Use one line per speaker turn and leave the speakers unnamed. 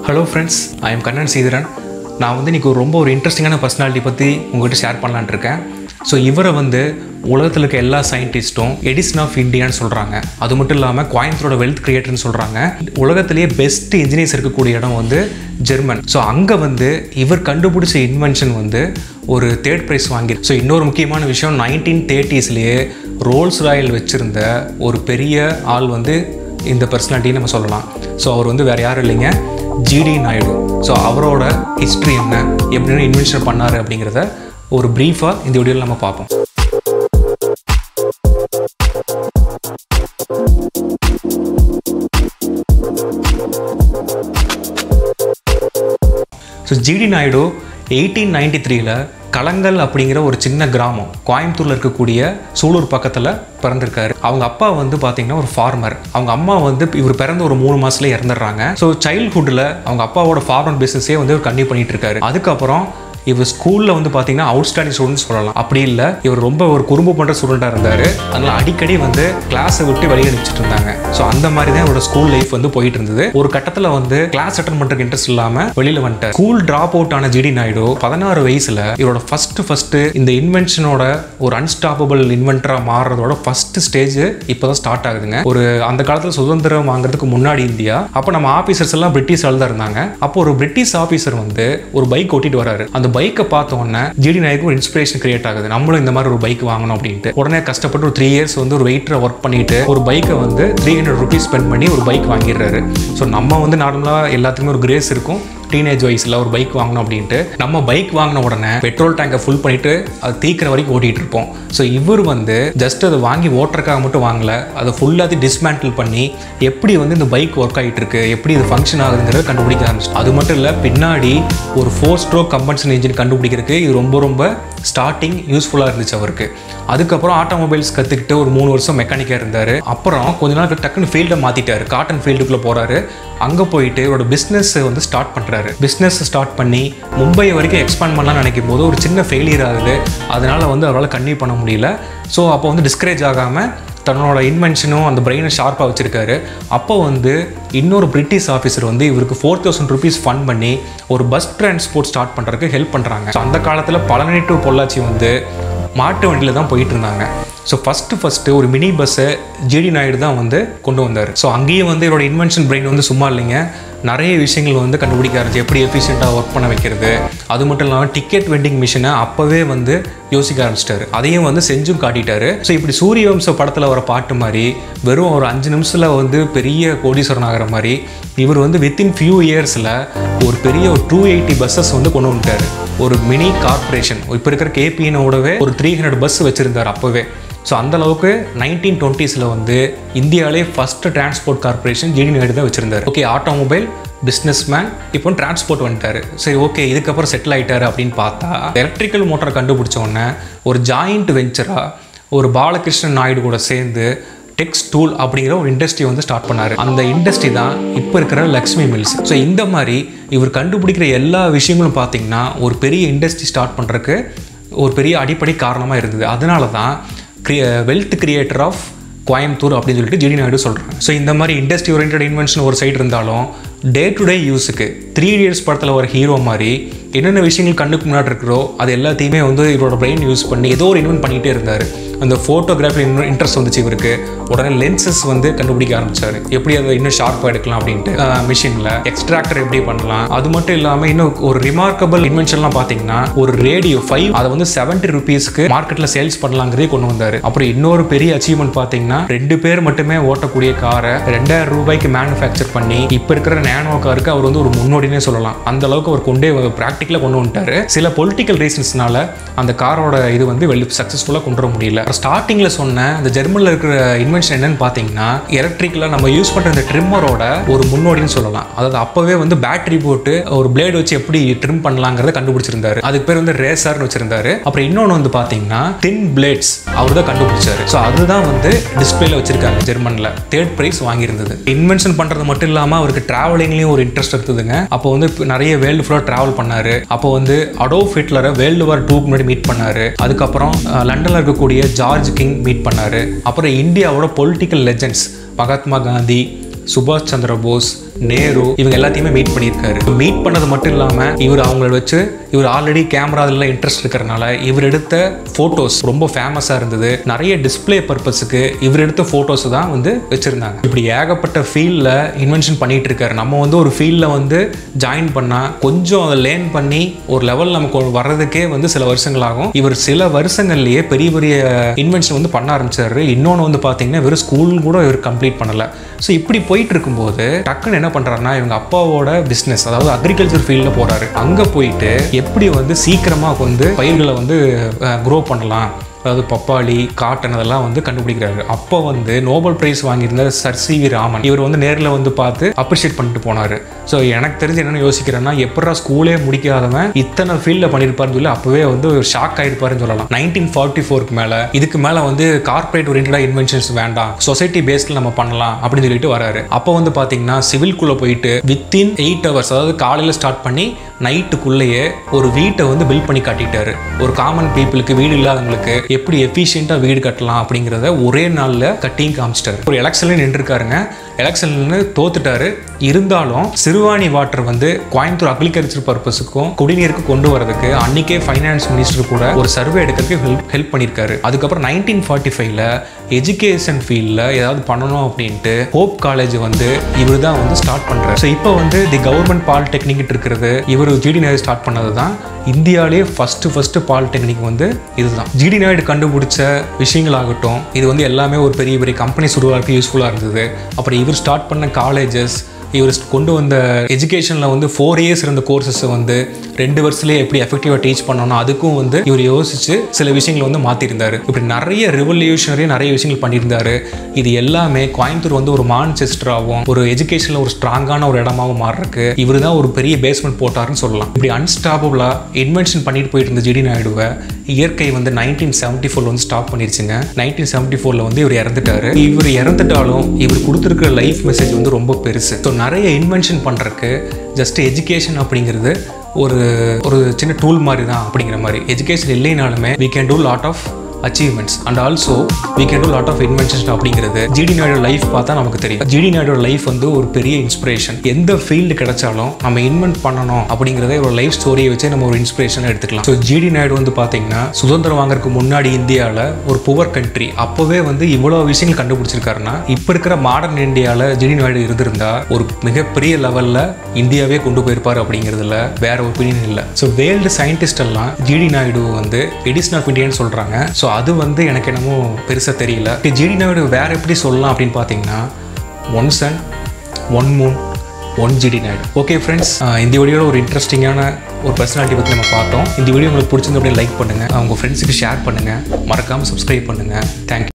hello friends I am Kannan Sridharan நான் வந்து இன்றைக்கி ஒரு ரொம்ப ஒரு இன்ட்ரெஸ்டிங்கான பர்சனாலிட்டி பற்றி உங்கள்கிட்ட ஷேர் பண்ணலான்னு இருக்கேன் ஸோ இவரை வந்து உலகத்தில் இருக்க எல்லா சயின்டிஸ்ட்டும் எடிசன் ஆஃப் இந்தியான்னு சொல்கிறாங்க அது மட்டும் இல்லாமல் கோயம்புத்தூரோட வெல்த் கிரியேட்டர்னு சொல்கிறாங்க உலகத்திலேயே பெஸ்ட் இன்ஜினியர்ஸ் இருக்கக்கூடிய இடம் வந்து ஜெர்மன் ஸோ அங்கே வந்து இவர் கண்டுபிடிச்ச இன்வென்ஷன் வந்து ஒரு தேர்ட் ப்ரைஸ் வாங்கி ஸோ இன்னொரு முக்கியமான விஷயம் நைன்டீன் தேர்ட்டிஸ்லேயே ரோல்ஸ் ராயல் வச்சுருந்த ஒரு பெரிய ஆள் வந்து இந்த பர்சனாலிட்டி நம்ம சொல்லலாம் ஸோ அவர் வந்து வேறு யாரும் இல்லைங்க ஜிடி நாயுடு ஸோ அவரோட ஹிஸ்ட்ரி என்ன எப்படின்னு இன்வென்ஷன் பண்ணார் அப்படிங்கிறத ஒரு ப்ரீஃபாக இந்த வீடியோவில் நம்ம பார்ப்போம் so G D Naidu eighteen ninety த்ரீல கலங்கல் அப்படிங்கிற ஒரு சின்ன கிராமம் கோயம்புத்தூரில் இருக்கக்கூடிய சூலூர் பக்கத்தில் பிறந்திருக்காரு அவங்க அப்பா வந்து பார்த்தீங்கன்னா ஒரு ஃபார்மர் அவங்க அம்மா வந்து இவர் பிறந்த ஒரு மூணு மாதத்துல இறந்துடுறாங்க ஸோ சைல்ட்ஹுட்டில் அவங்க அப்பாவோட ஃபார்மர் பிஸ்னஸே வந்து இவர் கண்டினியூ பண்ணிட்டு இருக்காரு அதுக்கப்புறம் இவர் ஸ்கூலில் வந்து பார்த்தீங்கன்னா அவுட்ஸ்டாண்டிங் ஸ்டூடெண்ட் சொல்லலாம் அப்படி இல்லை இவர் ரொம்ப ஒரு குறும்பு பண்ணுற ஸ்டூடெண்ட்டாக இருந்தார் அதனால் அடிக்கடி வந்து கிளாஸை விட்டு வெளியே அனுப்பிச்சிட்டு இருந்தாங்க ஸோ அந்த மாதிரி தான் இவரோட ஸ்கூல் லைஃப் வந்து போயிட்டு இருந்தது ஒரு கட்டத்தில் வந்து கிளாஸ் அட்டன் பண்ணுறதுக்கு இன்ட்ரெஸ்ட் இல்லாமல் வெளியில் வந்துட்டார் ஸ்கூல் ட்ராப் அவுட் ஆன ஜிடி நாயுடு பதினாறு வயசில் இவரோட ஃபர்ஸ்ட் ஃபர்ஸ்ட் இந்த இன்வென்ஷனோட ஒரு அன்ஸ்டாப்பபிள் இன்வென்டராக மாறுறதோட ஃபர்ஸ்ட் ஸ்டேஜ் இப்போ தான் ஸ்டார்ட் ஆகுதுங்க ஒரு அந்த காலத்தில் சுதந்திரம் வாங்குறதுக்கு முன்னாடி இந்தியா அப்போ நம்ம ஆஃபீஸர்ஸ் எல்லாம் பிரிட்டிஷால் தான் இருந்தாங்க அப்போ ஒரு பிரிட்டிஷ் ஆஃபீஸர் வந்து ஒரு பைக் ஓட்டிட்டு வராரு அந்த பைக்கை பார்த்த உடனே ஜிடி நாய்க்கு ஒரு இன்ஸ்பிரேஷன் கிரியேட் ஆகுது நம்மளும் இந்த மாதிரி ஒரு பைக் வாங்கணும் அப்படின்ட்டு உடனே கஷ்டப்பட்டு ஒரு த்ரீ இயர்ஸ் வந்து ஒரு வெயிட்டரை ஒர்க் பண்ணிட்டு ஒரு பைக்கை வந்து த்ரீ ஹண்ட்ரட் ருபீஸ் ஸ்பெண்ட் பண்ணி ஒரு பைக் வாங்கிடுறாரு ஸோ நம்ம வந்து நார்மலாக எல்லாத்துக்குமே ஒரு கிரேஸ் இருக்கும் டீனேஜ் வயசில் ஒரு பைக் வாங்கணும் அப்படின்ட்டு நம்ம பைக் வாங்கின உடனே பெட்ரோல் டேங்கை ஃபுல் பண்ணிட்டு அது தீக்கிற வரைக்கும் ஓட்டிகிட்டு இருப்போம் ஸோ இவர் வந்து ஜஸ்ட் அதை வாங்கி ஓட்டுறக்காக மட்டும் வாங்கல அதை ஃபுல்லாக டிஸ்மேண்டில் பண்ணி எப்படி வந்து இந்த பைக் ஒர்க் ஆகிட்டு இருக்கு எப்படி இது ஃபங்க்ஷன் ஆகுதுங்கிறத கண்டுபிடிக்க ஆரம்பிச்சு அது மட்டும் இல்லை பின்னாடி ஒரு ஃபோர் ஸ்ட்ரோக் கம்பன்சன் இன்ஜின் கண்டுபிடிக்கிறதுக்கு இது ரொம்ப ரொம்ப ஸ்டார்டிங் யூஸ்ஃபுல்லாக இருந்துச்சு அவருக்கு அதுக்கப்புறம் ஆட்டோமொபைல்ஸ் கற்றுக்கிட்டு ஒரு மூணு வருஷம் மெக்கானிக்காக இருந்தார் அப்புறம் கொஞ்ச நாள் டக்குன்னு ஃபீல்டை மாற்றிட்டார் காட்டன் ஃபீல்டுக்குள்ளே போகிறாரு அங்கே போயிட்டு இவரோட பிஸ்னஸ் வந்து ஸ்டார்ட் பண்ணுறாரு பிஸ்னஸ் ஸ்டார்ட் பண்ணி மும்பை வரைக்கும் எக்ஸ்பாண்ட் பண்ணலாம்னு நினைக்கும் போது ஒரு சின்ன ஃபெயிலியர் ஆகுது அதனால் வந்து அவரால் கன்டினியூ பண்ண முடியல ஸோ அப்போ வந்து டிஸ்கரேஜ் ஆகாமல் தன்னோட இன்வென்ஷனும் அந்த பிரெயினை ஷார்ப்பாக வச்சுருக்காரு அப்போ வந்து இன்னொரு பிரிட்டிஷ் ஆஃபீஸர் வந்து இவருக்கு ஃபோர் தௌசண்ட் ருபீஸ் ஃபண்ட் பண்ணி ஒரு பஸ் டிரான்ஸ்போர்ட் ஸ்டார்ட் பண்ணுறதுக்கு ஹெல்ப் பண்ணுறாங்க ஸோ அந்த காலத்தில் பழனி டு பொள்ளாச்சி வந்து மாட்டு வண்டியில் தான் போயிட்டு இருந்தாங்க ஸோ ஃபஸ்ட்டு ஃபஸ்ட்டு ஒரு மினி பஸ்ஸை ஜிடி நாயுடு தான் வந்து கொண்டு வந்தார் ஸோ அங்கேயும் வந்து இவரோட இன்வென்ஷன் பிரெயின் வந்து சும்மா இல்லைங்க நிறைய விஷயங்கள் வந்து கண்டுபிடிக்க ஆரம்பிச்சு எப்படி எஃபிஷியண்ட்டாக ஒர்க் பண்ண வைக்கிறது அது மட்டும் இல்லாமல் டிக்கெட் வெண்டிங் மிஷினை அப்போவே வந்து யோசிக்க ஆரம்பிச்சிட்டாரு அதையும் வந்து செஞ்சும் காட்டிட்டாரு ஸோ இப்படி சூரிய வம்ச படத்தில் வர பாட்டு மாதிரி வெறும் ஒரு அஞ்சு நிமிஷத்தில் வந்து பெரிய கோடீஸ்வரன் ஆகிற மாதிரி இவர் வந்து வித்தின் ஃபியூ இயர்ஸில் ஒரு பெரிய ஒரு டூ எயிட்டி பஸ்ஸஸ் வந்து கொண்டு வந்துட்டார் ஒரு மினி கார்பரேஷன் இப்போ இருக்கிற கேபிஎனோடவே ஒரு த்ரீ ஹண்ட்ரட் பஸ் வச்சுருந்தார் அப்போவே ஸோ அந்த அளவுக்கு நைன்டீன் டுவெண்ட்டீஸில் வந்து இந்தியாவிலே first transport corporation G D Naidu தான் வச்சுருந்தார் ஓகே ஆட்டோமொபைல் பிஸ்னஸ் மேன் இப்போ டிரான்ஸ்போர்ட் வந்துட்டார் சரி ஓகே இதுக்கப்புறம் செட்டில் ஆகிட்டாரு அப்படின்னு பார்த்தா எலக்ட்ரிக்கல் மோட்டரை கண்டுபிடிச்ச உடனே ஒரு ஜாயிண்ட் வெஞ்சராக ஒரு பாலகிருஷ்ணன் நாயுடு கூட சேர்ந்து டெக்ஸ் டூல் அப்படிங்கிற ஒரு இண்டஸ்ட்ரி வந்து ஸ்டார்ட் பண்ணார் அந்த இண்டஸ்ட்ரி தான் இப்போ இருக்கிற லக்ஷ்மி மில்ஸ் ஸோ இந்த மாதிரி இவர் கண்டுபிடிக்கிற எல்லா விஷயங்களும் பார்த்தீங்கன்னா ஒரு பெரிய இண்டஸ்ட்ரி ஸ்டார்ட் பண்ணுறதுக்கு ஒரு பெரிய அடிப்படை காரணமாக இருந்தது அதனால தான் கிரியே வெல்த் கிரியேட்டர் ஆஃப் கோயம்புத்தூர் அப்படின்னு சொல்லிட்டு ஜிடி நாயுடு சொல்கிறாங்க ஸோ இந்த மாதிரி இண்டஸ்ட்ரி ஓரியன்ட் இன்வென்ஷன் ஒரு சைடு இருந்தாலும் டே டு டே யூஸுக்கு த்ரீ இயர்ஸ் படத்தில் ஒரு ஹீரோ மாதிரி என்னென்ன விஷயங்கள் கண்ணுக்கு முன்னாடி இருக்கிறோ அது எல்லாத்தையுமே வந்து இவரோட பிரெயின் யூஸ் பண்ணி ஏதோ ஒரு இன்வென்ட் பண்ணிகிட்டே இருந்தார் அந்த ஃபோட்டோகிராஃபி இன்னும் இன்ட்ரெஸ்ட் வந்துச்சு இவருக்கு உடனே லென்சஸ் வந்து கண்டுபிடிக்க ஆரம்பிச்சார் எப்படி அதை இன்னும் ஷார்ப்பாக எடுக்கலாம் அப்படின்ட்டு மிஷினில் எக்ஸ்ட்ராக்டர் எப்படி பண்ணலாம் அது மட்டும் இல்லாமல் இன்னும் ஒரு ரிமார்க்கபிள் இன்வென்ஷன்லாம் பார்த்தீங்கன்னா ஒரு ரேடியோ ஃபைவ் அதை வந்து செவன்ட்டி ருபீஸ்க்கு மார்க்கெட்டில் சேல்ஸ் பண்ணலாங்கிறதே கொண்டு வந்தார் அப்புறம் இன்னொரு பெரிய அச்சீவ்மெண்ட் பார்த்தீங்கன்னா ரெண்டு பேர் மட்டுமே ஓட்டக்கூடிய காரை ரெண்டாயிரம் ரூபாய்க்கு மேனுஃபேக்சர் பண்ணி இப்போ இருக்கிற நேனோ காருக்கு அவர் வந்து ஒரு முன்னோடினே சொல்லலாம் அந்த அளவுக்கு அவர் கொண்டே ப்ராக்டிக்கலாக கொண்டு வந்துட்டாரு சில பொலிட்டிக்கல் ரீசன்ஸ்னால அந்த காரோட இது வந்து வெளி சக்ஸஸ்ஃபுல்லாக கொண்டு வர முடியல ஸ்டார்டிங்கில் சொன்ன அந்த ஜெர்மனில் இருக்கிற இன்வென்ஷன் என்னன்னு பார்த்தீங்கன்னா எலக்ட்ரிக்கலாக நம்ம யூஸ் பண்ணுற இந்த ட்ரிம்மரோட ஒரு முன்னோடின்னு சொல்லலாம் அதாவது அப்போவே வந்து பேட்டரி போட்டு ஒரு பிளேடு வச்சு எப்படி ட்ரிம் பண்ணலாங்கிறத கண்டுபிடிச்சிருந்தாரு அதுக்கு பேர் வந்து ரேசர்னு வச்சிருந்தாரு அப்புறம் இன்னொன்று வந்து பார்த்தீங்கன்னா தின் பிளேட்ஸ் அவர் தான் கண்டுபிடிச்சாரு ஸோ அதுதான் வந்து டிஸ்பிளேல வச்சிருக்காங்க ஜெர்மனில் தேர்ட் ப்ரைஸ் வாங்கியிருந்தது இன்வென்ஷன் பண்ணுறது மட்டும் இல்லாமல் அவருக்கு டிராவலிங்லேயும் ஒரு இன்ட்ரெஸ்ட் இருந்ததுங்க அப்போ வந்து நிறைய வேர்ல்டு ஃபுல்லாக ட்ராவல் பண்ணாரு அப்போ வந்து அடோ ஹிட்லரை வேர்ல்டு வார் டூக்கு முன்னாடி மீட் பண்ணாரு அதுக்கப்புறம் லண்டனில் இருக்கக்கூடிய ஜார்ஜ் கிங் மீட் பண்ணாரு அப்புறம் இந்தியாவோட பொலிட்டிக்கல் லெஜெண்ட்ஸ் மகாத்மா காந்தி சுபாஷ் சந்திர போஸ் நேரு இவங்க எல்லாத்தையுமே மீட் பண்ணியிருக்காரு மீட் பண்ணது மட்டும் இல்லாமல் இவர் அவங்கள வச்சு இவர் ஆல்ரெடி கேமரால இன்ட்ரெஸ்ட் இருக்கிறனால இவர் எடுத்த ஃபோட்டோஸ் ரொம்ப ஃபேமஸாக இருந்தது நிறைய டிஸ்ப்ளே பர்பஸுக்கு இவர் எடுத்த ஃபோட்டோஸ் தான் வந்து வச்சுருந்தாங்க இப்படி ஏகப்பட்ட ஃபீல்டில் இன்வென்ஷன் பண்ணிட்டு இருக்காரு நம்ம வந்து ஒரு ஃபீல்டில் வந்து ஜாயின் பண்ணால் கொஞ்சம் அதை லேர்ன் பண்ணி ஒரு லெவல் நமக்கு ஒரு வர்றதுக்கே வந்து சில வருஷங்கள் ஆகும் இவர் சில வருஷங்கள்லேயே பெரிய பெரிய இன்வென்ஷன் வந்து பண்ண ஆரம்பிச்சாரு இன்னொன்று வந்து பார்த்தீங்கன்னா வெறும் ஸ்கூல் கூட இவர் கம்ப்ளீட் பண்ணலை ஸோ இப்படி போயிட்டு இருக்கும்போது டக்குன்னு என்ன பண்ணுறாருன்னா இவங்க அப்பாவோட பிஸ்னஸ் அதாவது அக்ரிகல்ச்சர் ஃபீல்டில் போகிறாரு அங்கே போயிட்டு எப்படி வந்து சீக்கிரமாக வந்து பயிர்களை வந்து க்ரோ பண்ணலாம் அதாவது பப்பாளி காட்டன் அதெல்லாம் வந்து கண்டுபிடிக்கிறாரு அப்போ வந்து நோபல் பிரைஸ் வாங்கியிருந்த சர் சி வி ராமன் இவர் வந்து நேரில் வந்து பார்த்து அப்ரிஷியேட் பண்ணிட்டு போனார் ஸோ எனக்கு தெரிஞ்சு என்னென்னு யோசிக்கிறேன்னா எப்படா ஸ்கூலே முடிக்காதவன் இத்தனை ஃபீல்டில் பண்ணியிருப்பாருன்னு சொல்லி அப்போவே வந்து ஒரு ஷாக் ஆகிருப்பாருன்னு சொல்லலாம் நைன்டீன் ஃபார்ட்டி ஃபோருக்கு மேலே இதுக்கு மேலே வந்து கார்ப்பரேட் ஓரியன்டாக இன்வென்ஷன்ஸ் வேண்டாம் சொசைட்டி பேஸ்டில் நம்ம பண்ணலாம் அப்படின்னு சொல்லிட்டு வராரு அப்போ வந்து பார்த்தீங்கன்னா சிவில்குள்ளே போயிட்டு வித்தின் எயிட் ஹவர்ஸ் அதாவது காலையில் ஸ்டார்ட் பண்ணி நைட்டுக்குள்ளேயே ஒரு வீட்டை வந்து பில்ட் பண்ணி காட்டிட்டாரு ஒரு காமன் பீப்புளுக்கு வீடு இல்லாதவங்களுக்கு எப்படி எஃபிஷியண்ட்டாக வீடு கட்டலாம் அப்படிங்கிறத ஒரே நாளில் கட்டியும் காமிச்சிட்டாரு ஒரு எலெக்ஷன்ல நின்றுருக்காருங்க எலெக்ஷன்ல தோத்துட்டாரு இருந்தாலும் சிறுவாணி வாட்டர் வந்து கோயம்புத்தூர் அக்ரிகல்ச்சர் பர்பஸுக்கும் குடிநீருக்கு கொண்டு வரதுக்கு அன்னைக்கே ஃபைனான்ஸ் மினிஸ்டர் கூட ஒரு சர்வே எடுக்கிறதுக்கு ஹெல்ப் ஹெல்ப் பண்ணியிருக்காரு அதுக்கப்புறம் நைன்டீன் ஃபார்ட்டி ஃபைவ்ல எஜுகேஷன் ஃபீல்டில் ஏதாவது பண்ணணும் அப்படின்ட்டு ஹோப் காலேஜ் வந்து இவர் தான் வந்து ஸ்டார்ட் பண்ணுறாரு ஸோ இப்போ வந்து தி கவர்மெண்ட் பாலிடெக்னிக் இருக்கிறது இவர் ஜிடி நாயுடு ஸ்டார்ட் பண்ணது தான் இந்தியாவிலே ஃபஸ்ட்டு ஃபஸ்ட்டு பாலிடெக்னிக் வந்து இதுதான் ஜிடி நாயுடு கண்டுபிடிச்ச விஷயங்களாகட்டும் இது வந்து எல்லாமே ஒரு பெரிய பெரிய கம்பெனிஸ் உருவாக்க யூஸ்ஃபுல்லாக இருந்தது அப்புறம் இவர் ஸ்டார்ட் பண்ண காலேஜஸ் இவர் கொண்டு வந்த எஜுகேஷனில் வந்து ஃபோர் இயர்ஸ் இருந்த கோர்சஸை வந்து ரெண்டு வருஷத்துலேயே எப்படி எஃபெக்டிவாக டீச் பண்ணணும் அதுக்கும் வந்து இவர் யோசிச்சு சில விஷயங்களை வந்து மாற்றிருந்தார் இப்படி நிறைய ரெவல்யூஷனரி நிறைய விஷயங்கள் பண்ணியிருந்தாரு இது எல்லாமே கோயம்புத்தூர் வந்து ஒரு மான்செஸ்டராகவும் ஒரு எஜுகேஷனில் ஒரு ஸ்ட்ராங்கான ஒரு இடமாகவும் மாறுறதுக்கு இவர் தான் ஒரு பெரிய பேஸ்மெண்ட் போட்டாருன்னு சொல்லலாம் இப்படி அன்ஸ்டாபபிளாக இன்வென்ஷன் பண்ணிட்டு போயிட்டு இருந்த ஜிடி நாயுடுவை இயற்கை வந்து நைன்டீன் செவன்ட்டி ஃபோரில் வந்து ஸ்டாப் பண்ணிருச்சுங்க நைன்டீன் செவன்ட்டி ஃபோரில் வந்து இவர் இறந்துட்டாரு இவர் இறந்துட்டாலும் இவர் கொடுத்துருக்கிற லைஃப் மெசேஜ் வந்து ரொம்ப பெருசு ஸோ நிறைய இன்வென்ஷன் பண்ணுறதுக்கு ஜஸ்ட் எஜுகேஷன் அப்படிங்கிறது ஒரு ஒரு சின்ன டூல் மாதிரி தான் அப்படிங்கிற மாதிரி எஜுகேஷன் இல்லைனாலுமே we can do lot of achievements and also we can do lot of inventions அப்படிங்கிறது ஜிடி நாயுடு லைஃப் பார்த்தா நமக்கு தெரியும் ஜிடி நாயுடு லைஃப் வந்து ஒரு பெரிய இன்ஸ்பிரேஷன் எந்த ஃபீல்டு கிடைச்சாலும் நம்ம இன்வென்ட் பண்ணணும் அப்படிங்கிறத ஒரு லைஃப் ஸ்டோரியை வச்சு நம்ம ஒரு இன்ஸ்பிரேஷன் எடுத்துக்கலாம் ஸோ ஜிடி நாயுடு வந்து பார்த்தீங்கன்னா சுதந்திரம் வாங்குறதுக்கு முன்னாடி இந்தியாவில் ஒரு புவர் கண்ட்ரி அப்போவே வந்து இவ்வளோ விஷயங்கள் கண்டுபிடிச்சிருக்காருன்னா இப்போ இருக்கிற மாடர்ன் இந்தியாவில் ஜிடி நாயுடு இருந்திருந்தா ஒரு மிகப்பெரிய லெவலில் இந்தியாவே கொண்டு போயிருப்பார் அப்படிங்கிறதுல வேற ஒப்பீனியன் இல்லை ஸோ வேர்ல்டு சயின்டிஸ்ட் எல்லாம் ஜிடி நாயுடு வந்து எடிசன் ஆஃப் இந்தியான்னு சொல்கிறாங்க ஸோ அது வந்து எனக்கு என்னமோ பெருசாக தெரியல ஜிடி நாயுடு வேற எப்படி சொல்லலாம் அப்படின்னு பார்த்தீங்கன்னா one sun one moon one GD Naidu okay friends இந்த வீடியோவில் ஒரு இன்ட்ரெஸ்டிங்கான ஒரு பர்சனாலிட்டி பற்றி நம்ம பார்த்தோம் இந்த வீடியோ உங்களுக்கு பிடிச்சிருந்த அப்படியே லைக் பண்ணுங்கள் உங்கள் ஃப்ரெண்ட்ஸுக்கு ஷேர் பண்ணுங்கள் மறக்காமல் சப்ஸ்கிரைப் பண்ணுங்கள் தேங்க்யூ